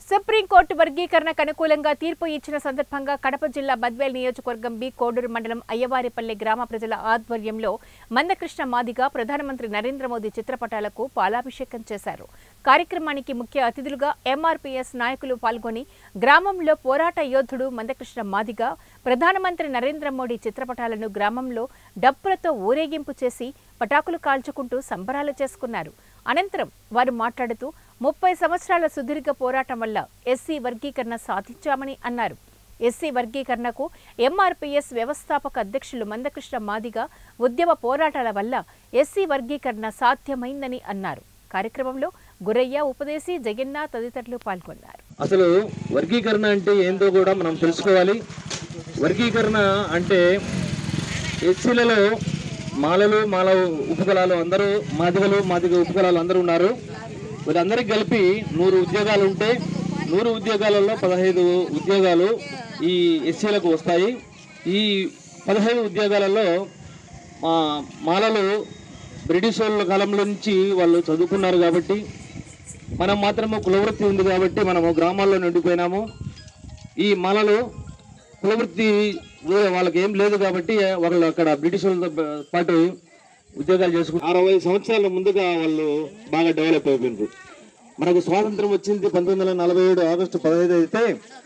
supreme court వర్గీకరణకు అనుకూలంగా తీర్పు ఇచ్చిన సందర్భంగా కడప జిల్లా బద్వేల్ నియోజకవర్గం బి కోడూరు మండలం అయ్యవారిపల్లె గ్రామ ప్రజల ఆధ్వర్యంలో మందకృష్ణ మాదిగా ప్రధానమంత్రి నరేంద్ర మోదీ చిత్రపటాలకు పాలాభిషేకం చేశారు కార్యక్రమానికి ముఖ్య అతిథులుగా ఎంఆర్పీఎస్ నాయకులు పాల్గొని గ్రామంలో పోరాట యోధుడు మందకృష్ణ మాదిగా ప్రధానమంత్రి నరేంద్ర మోడీ చిత్రపటాలను గ్రామంలో డప్పులతో ఊరేగింపు చేసి పటాకులు కాల్చుకుంటూ సంబరాలు చేసుకున్నారు అనంతరం వారు మాట్లాడుతూ ముప్పై సంవత్సరాల సుదీర్ఘ పోరాటం వల్ల ఎస్సీ వర్గీకరణ సాధించామని అన్నారు ఎస్సీ వర్గీకరణకు ఎంఆర్పీఎస్ వ్యవస్థాపక అధ్యక్షులు మందకృష్ణ మాదిగా ఉద్యమ పోరాటాల వల్ల ఎస్సీ వర్గీకరణ సాధ్యమైందని అన్నారు కార్యక్రమంలో గురయ్య ఉపదేశి జగన్న తదితరులు పాల్గొన్నారు అసలు వర్గీకరణ అంటే ఏందో కూడా మనం తెలుసుకోవాలి వర్గీకరణ అంటే ఎస్సీలలో మాలలు మాల ఉపకులాలు అందరూ మాదిగలు మాదిగ ఉపకులాలు అందరూ ఉన్నారు వీళ్ళందరికీ కలిపి నూరు ఉద్యోగాలు ఉంటే నూరు ఉద్యోగాలలో పదహైదు ఉద్యోగాలు ఈ ఎస్సీలకు వస్తాయి ఈ పదహైదు ఉద్యోగాలలో మా మాలలు బ్రిటిష్ వాళ్ళ కాలంలో నుంచి వాళ్ళు చదువుకున్నారు కాబట్టి మనం మాత్రము కులవృత్తి ఉంది కాబట్టి మనము గ్రామాల్లో నిండిపోయినాము ఈ మాలలు కులవృత్తి వేరే వాళ్ళకి ఏం లేదు కాబట్టి వాళ్ళు అక్కడ బ్రిటిష్ వాళ్ళతో పాటు ఉద్యోగాలు చేసుకుంటారు అరవై సంవత్సరాల ముందుగా వాళ్ళు బాగా డెవలప్ అయిపోయినారు మనకు స్వాతంత్రం వచ్చింది పంతొమ్మిది వందల నలభై ఏడు ఆగస్టు పదహైదు అయితే